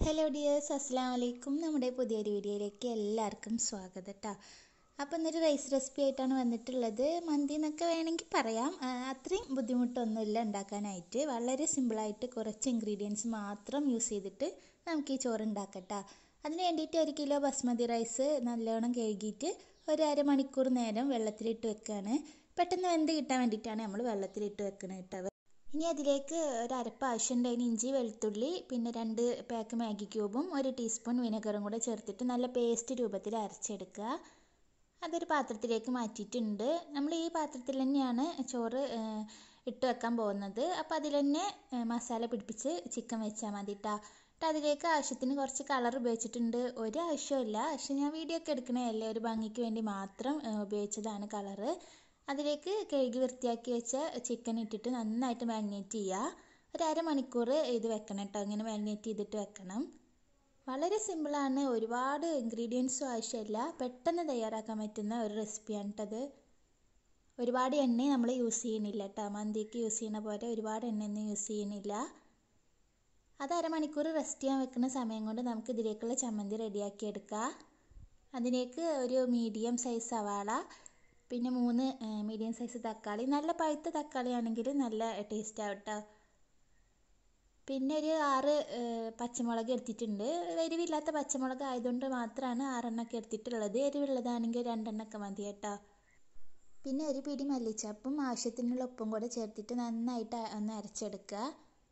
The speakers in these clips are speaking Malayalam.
ഹലോ ഡിയേഴ്സ് അസ്സാം വലൈക്കും നമ്മുടെ പുതിയൊരു വീഡിയോയിലേക്ക് എല്ലാവർക്കും സ്വാഗതം കേട്ടോ അപ്പോൾ ഇന്നൊരു റൈസ് റെസിപ്പി ആയിട്ടാണ് വന്നിട്ടുള്ളത് മന്തി എന്നൊക്കെ വേണമെങ്കിൽ പറയാം ആ, അത്രയും ബുദ്ധിമുട്ടൊന്നുമില്ല ഉണ്ടാക്കാനായിട്ട് വളരെ സിമ്പിളായിട്ട് കുറച്ച് ഇൻഗ്രീഡിയൻസ് മാത്രം യൂസ് ചെയ്തിട്ട് നമുക്ക് ഈ ചോറ് ഉണ്ടാക്കട്ടോ അതിന് വേണ്ടിയിട്ട് ഒരു കിലോ ബസ്മതി റൈസ് നല്ലോണം കഴുകിയിട്ട് ഒരു അരമണിക്കൂർ നേരം വെള്ളത്തിലിട്ട് വെക്കുകയാണ് പെട്ടെന്ന് വെന്ത് കിട്ടാൻ വേണ്ടിയിട്ടാണ് നമ്മൾ വെള്ളത്തിലിട്ട് വെക്കുന്നത് കേട്ടോ ഇനി അതിലേക്ക് ഒരു അരപ്പ് ആവശ്യമുണ്ട് അതിന് ഇഞ്ചി വെളുത്തുള്ളി പിന്നെ രണ്ട് പാക്ക് മാഗി ക്യൂബും ഒരു ടീസ്പൂൺ വിനെഗറും കൂടെ ചേർത്തിട്ട് നല്ല പേസ്റ്റ് രൂപത്തിൽ അരച്ചെടുക്കുക അതൊരു പാത്രത്തിലേക്ക് മാറ്റിയിട്ടുണ്ട് നമ്മൾ ഈ പാത്രത്തിൽ തന്നെയാണ് ചോറ് ഏഹ്, ഇട്ട് വെക്കാൻ പോകുന്നത് അപ്പോൾ അതിൽ തന്നെ ഏഹ്, മസാല പിടിപ്പിച്ച് ചിക്കൻ വെച്ചാൽ മതി കേട്ടോ എന്നിട്ട് അതിലേക്ക് ആവശ്യത്തിന് കുറച്ച് കളർ ഉപയോഗിച്ചിട്ടുണ്ട് ഒരു ആവശ്യമില്ല പക്ഷെ ഞാൻ വീഡിയോ ഒക്കെ എടുക്കണതല്ലേ ഒരു ഭംഗിക്ക് വേണ്ടി മാത്രം ഏഹ്, ഉപയോഗിച്ചതാണ് കളറ് അതിലേക്ക് കഴുകി വൃത്തിയാക്കി വെച്ച ചിക്കൻ ഇട്ടിട്ട് നന്നായിട്ട് മാഗ്നേറ്റ് ചെയ്യുക ഒരു അരമണിക്കൂർ ഇത് വെക്കണം കേട്ടോ ഇങ്ങനെ മാഗ്നേറ്റ് ചെയ്തിട്ട് വെക്കണം വളരെ സിമ്പിളാണ് ഒരുപാട് ഇൻഗ്രീഡിയൻസും ആവശ്യമില്ല പെട്ടെന്ന് തയ്യാറാക്കാൻ പറ്റുന്ന ഒരു റെസിപ്പിയാണ് കേട്ടത് ഒരുപാട് എണ്ണ നമ്മൾ യൂസ് ചെയ്യണില്ല കേട്ടോ മന്തിക്ക് യൂസ് ചെയ്യുന്ന പോലെ ഒരുപാട് എണ്ണയൊന്നും യൂസ് ചെയ്യണില്ല അത് അരമണിക്കൂർ റെസ്റ്റ് ചെയ്യാൻ വെക്കുന്ന സമയം കൊണ്ട് നമുക്ക് ഇതിലേക്കുള്ള ചമ്മന്തി റെഡിയാക്കി എടുക്കാം അതിലേക്ക് ഒരു മീഡിയം സൈസ് സവാള പിന്നെ മൂന്ന് മീഡിയം സൈസ് തക്കാളി നല്ല പഴുത്ത തക്കാളി ആണെങ്കിൽ നല്ല ടേസ്റ്റ് ആവും കേട്ടോ പിന്നെ ഒരു ആറ് ഏഹ്, പച്ചമുളക് എടുത്തിട്ടുണ്ട് എരിവില്ലാത്ത പച്ചമുളക് ആയതുകൊണ്ട് മാത്രമാണ് ആറെണ്ണമൊക്കെ എടുത്തിട്ടുള്ളത് എരിവുള്ളതാണെങ്കിൽ രണ്ടെണ്ണമൊക്കെ മതി കേട്ടോ പിന്നെ ഒരു പിടി മല്ലിച്ചപ്പും ആവശ്യത്തിനുള്ള ഉപ്പും കൂടെ ചേർത്തിട്ട് നന്നായിട്ട് ഒന്ന് അരച്ചെടുക്കുക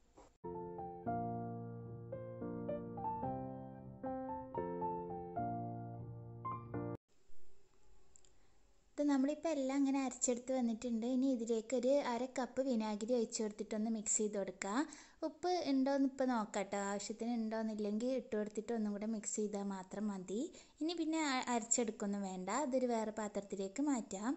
ഇത് നമ്മളിപ്പോൾ എല്ലാം അങ്ങനെ അരച്ചെടുത്ത് വന്നിട്ടുണ്ട് ഇനി ഇതിലേക്ക് ഒരു അര കപ്പ് വിനാഗിരി ഒഴിച്ച് കൊടുത്തിട്ടൊന്ന് മിക്സ് ചെയ്ത് കൊടുക്കുക ഉപ്പ് ഉണ്ടോയെന്ന് ഇപ്പോൾ നോക്കാം കേട്ടോ ആവശ്യത്തിന് ഉണ്ടോയെന്നില്ലെങ്കിൽ ഇട്ട് കൊടുത്തിട്ട് ഒന്നും കൂടെ മിക്സ് ചെയ്താൽ മാത്രം മതി ഇനി പിന്നെ അ- അരച്ചെടുക്കൊന്നും വേണ്ട അതൊരു വേറെ പാത്രത്തിലേക്ക് മാറ്റാം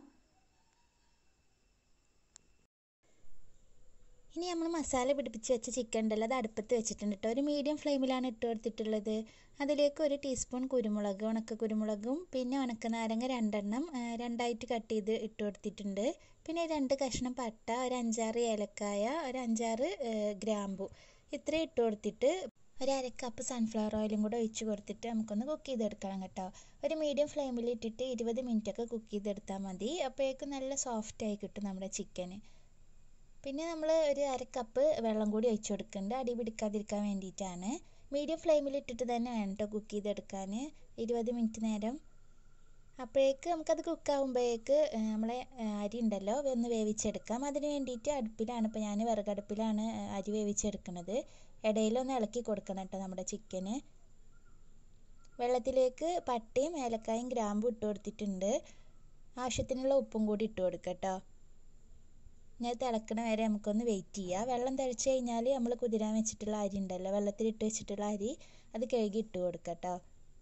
ഇനി നമ്മൾ മസാല പിടിപ്പിച്ച് വെച്ച ചിക്കൻ ഉണ്ടല്ലോ അത് അടുപ്പത്ത് വെച്ചിട്ടുണ്ട് കേട്ടോ ഒരു മീഡിയം ഫ്ലെയിമിലാണ് ഇട്ട് കൊടുത്തിട്ടുള്ളത് അതിലേക്ക് ഒരു ടീസ്പൂൺ കുരുമുളക് ഉണക്ക കുരുമുളകും പിന്നെ ഉണക്ക നാരങ്ങ രണ്ടെണ്ണം ആ, രണ്ടായിട്ട് കട്ട് ചെയ്ത് ഇട്ട് കൊടുത്തിട്ടുണ്ട് പിന്നെ രണ്ട് കഷ്ണം പട്ട ഒരു അഞ്ചാറ് ഏലക്കായ ഒരു അഞ്ചാറ് ഏ, ഗ്രാമ്പു ഇത്രയും ഇട്ട് കൊടുത്തിട്ട് ഒരു അര കപ്പ് സൺഫ്ലവർ ഓയിലും കൂടെ ഒഴിച്ച് കൊടുത്തിട്ട് നമുക്കൊന്ന് കുക്ക് ചെയ്തെടുക്കണം കേട്ടോ ഒരു മീഡിയം ഫ്ലെയിമിൽ ഇട്ടിട്ട് ഇരുപത് മിനിറ്റൊക്കെ കുക്ക് ചെയ്തെടുത്താൽ മതി അപ്പോഴേക്കും നല്ല സോഫ്റ്റ് ആയി കിട്ടും നമ്മുടെ ചിക്കന് പിന്നെ നമ്മൾ ഒരു അര കപ്പ് വെള്ളം കൂടി ഒഴിച്ചു കൊടുക്കുന്നുണ്ട് അടി പിടിക്കാതിരിക്കാൻ വേണ്ടിയിട്ടാണ് മീഡിയം ഫ്ലെയിമിൽ ഇട്ടിട്ട് തന്നെ വേണം കേട്ടോ കുക്ക് ചെയ്തെടുക്കാൻ ഇരുപത് മിനിറ്റ് നേരം അപ്പോഴേക്ക് നമുക്കത് കുക്കാവുമ്പോഴേക്ക് നമ്മളെ ആ, അരി ഉണ്ടല്ലോ ഒന്ന് വേവിച്ചെടുക്കാം അതിന് വേണ്ടിയിട്ട് അടുപ്പിലാണ് ഇപ്പോൾ ഞാൻ വിറകടുപ്പിലാണ് ആ, അരി വേവിച്ചെടുക്കുന്നത് ഇടയിലൊന്ന് ഇളക്കി കൊടുക്കണം കേട്ടോ നമ്മുടെ ചിക്കന് വെള്ളത്തിലേക്ക് പട്ടയും ഏലക്കായും ഗ്രാമ്പും ഇട്ട് കൊടുത്തിട്ടുണ്ട് ആവശ്യത്തിനുള്ള ഉപ്പും കൂടി ഇട്ട് കൊടുക്കാം കേട്ടോ ഞാൻ തിളക്കണ വരെ നമുക്കൊന്ന് വെയിറ്റ് ചെയ്യാം വെള്ളം തിളച്ച് കഴിഞ്ഞാൽ നമ്മൾ കുതിരാൻ വെച്ചിട്ടുള്ള അരി ഉണ്ടല്ലോ വെള്ളത്തിലിട്ട് വെച്ചിട്ടുള്ള അരി അത് കഴുകി ഇട്ട് കൊടുക്കുക കേട്ടോ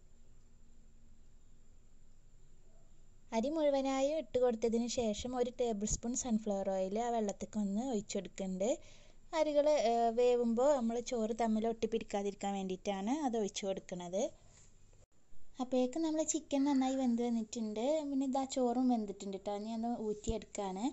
അരി മുഴുവനായും ഇട്ട് കൊടുത്തതിന് ശേഷം ഒരു ടേബിൾ സ്പൂൺ സൺഫ്ലവർ ഓയിൽ ആ വെള്ളത്തേക്ക് ഒന്ന് ഒഴിച്ചു കൊടുക്കുന്നുണ്ട് അരികൾ വേവുമ്പോൾ നമ്മൾ ചോറ് തമ്മിൽ ഒട്ടിപ്പിടിക്കാതിരിക്കാൻ വേണ്ടിയിട്ടാണ് അത് ഒഴിച്ചു കൊടുക്കുന്നത് അപ്പോഴേക്കും നമ്മൾ ചിക്കൻ നന്നായി വെന്ത് വന്നിട്ടുണ്ട് പിന്നെ ഇതാ ചോറും വെന്തിട്ടുണ്ട് കേട്ടോ ഞാൻ ഒന്ന് ഊറ്റിയെടുക്കുകയാണ്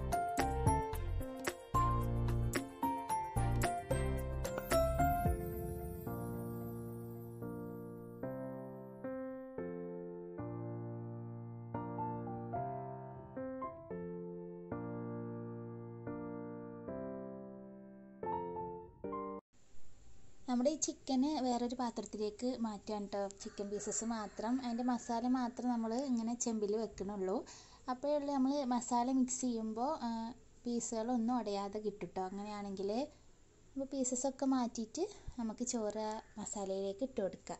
നമ്മുടെ ഈ ചിക്കന് വേറൊരു പാത്രത്തിലേക്ക് മാറ്റാൻ കേട്ടോ ചിക്കൻ പീസസ് മാത്രം അതിൻ്റെ മസാല മാത്രം നമ്മൾ ഇങ്ങനെ ചെമ്പിൽ വെക്കണുള്ളൂ അപ്പോഴുള്ള നമ്മൾ മസാല മിക്സ് ചെയ്യുമ്പോൾ പീസുകളൊന്നും ഉടയാതെ കിട്ടും കേട്ടോ അങ്ങനെയാണെങ്കിൽ അപ്പോൾ പീസസൊക്കെ മാറ്റിയിട്ട് നമുക്ക് ചോറ് ആ മസാലയിലേക്ക് ഇട്ട് കൊടുക്കാം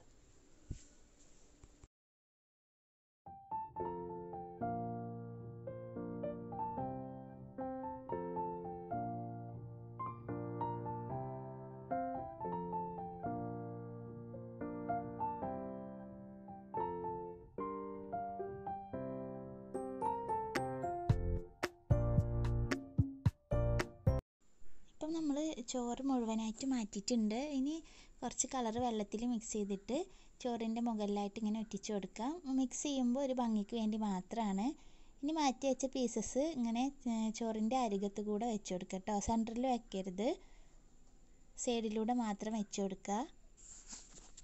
ഇപ്പം നമ്മൾ ചോറ് മുഴുവനായിട്ട് മാറ്റിയിട്ടുണ്ട് ഇനി കുറച്ച് കളർ വെള്ളത്തിൽ മിക്സ് ചെയ്തിട്ട് ചോറിൻ്റെ മുകളിലായിട്ട് ഇങ്ങനെ ഒറ്റിച്ച് കൊടുക്കാം മിക്സ് ചെയ്യുമ്പോൾ ഒരു ഭംഗിക്ക് വേണ്ടി മാത്രമാണ് ഇനി മാറ്റി വെച്ച പീസസ് ഇങ്ങനെ ഏർ, ചോറിൻ്റെ അരികത്ത് കൂടെ വെച്ച് കൊടുക്കുക കേട്ടോ സെൻറ്ററിൽ വെക്കരുത് സൈഡിലൂടെ മാത്രം വെച്ച് കൊടുക്കുക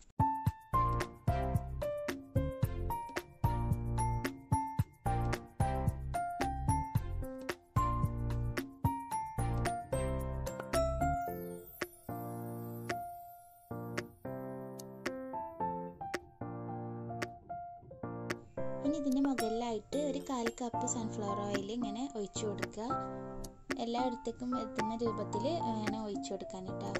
ഇനി ഇതിൻ്റെ മുകളിലായിട്ട് ഒരു കാൽ കപ്പ് സൺഫ്ലവർ ഓയിൽ ഇങ്ങനെ ഒഴിച്ചു കൊടുക്കുക എല്ലായിടത്തേക്കും എത്തുന്ന രൂപത്തിൽ ഇങ്ങനെ ഒഴിച്ചു കൊടുക്കാൻ കേട്ടോ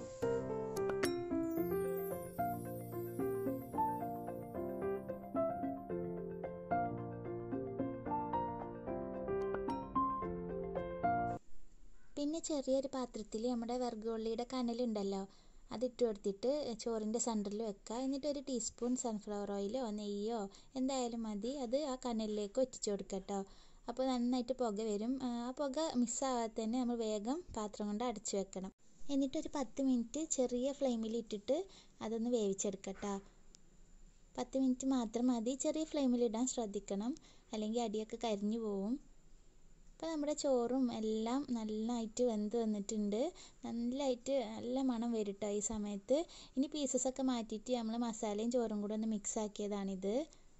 പിന്നെ ചെറിയൊരു പാത്രത്തിൽ നമ്മുടെ വെർഗുള്ളിയുടെ കനലുണ്ടല്ലോ അതിട്ട് കൊടുത്തിട്ട് ചോറിൻ്റെ സെൻറ്ററിൽ വെക്കുക എന്നിട്ട് ഒരു ടീസ്പൂൺ സൺഫ്ലവർ ഓയിലോ നെയ്യോ എന്തായാലും മതി അത് ആ കനലിലേക്ക് ഒറ്റിച്ച് കൊടുക്കുക കേട്ടോ അപ്പോൾ നന്നായിട്ട് പുക വരും ആ പുക മിസ്സാവാതെ തന്നെ നമ്മൾ വേഗം പാത്രം കൊണ്ട് അടച്ചു വെക്കണം എന്നിട്ടൊരു പത്ത് മിനിറ്റ് ചെറിയ ഫ്ലെയിമിൽ ഇട്ടിട്ട് അതൊന്ന് വേവിച്ചെടുക്കട്ടോ പത്ത് മിനിറ്റ് മാത്രം മതി ചെറിയ ഫ്ലെയിമിൽ ഇടാൻ ശ്രദ്ധിക്കണം അല്ലെങ്കിൽ അടിയൊക്കെ കരിഞ്ഞു പോവും അപ്പോൾ നമ്മുടെ ചോറും എല്ലാം നന്നായിട്ട് വെന്ത് വന്നിട്ടുണ്ട് നല്ലതായിട്ട് നല്ല മണം വരും കേട്ടോ ഈ സമയത്ത് ഇനി പീസസൊക്കെ മാറ്റിയിട്ട് നമ്മൾ മസാലയും ചോറും കൂടെ ഒന്ന് മിക്സ് ആക്കിയതാണിത്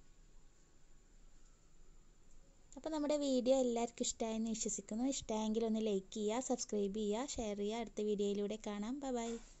അപ്പോൾ നമ്മുടെ വീഡിയോ എല്ലാവർക്കും ഇഷ്ടമായെന്ന് വിശ്വസിക്കുന്നു ഇഷ്ടമായെങ്കിൽ ഒന്ന് ലൈക്ക് ചെയ്യുക സബ്സ്ക്രൈബ് ചെയ്യുക ഷെയർ ചെയ്യുക അടുത്ത വീഡിയോയിലൂടെ കാണാം ബൈ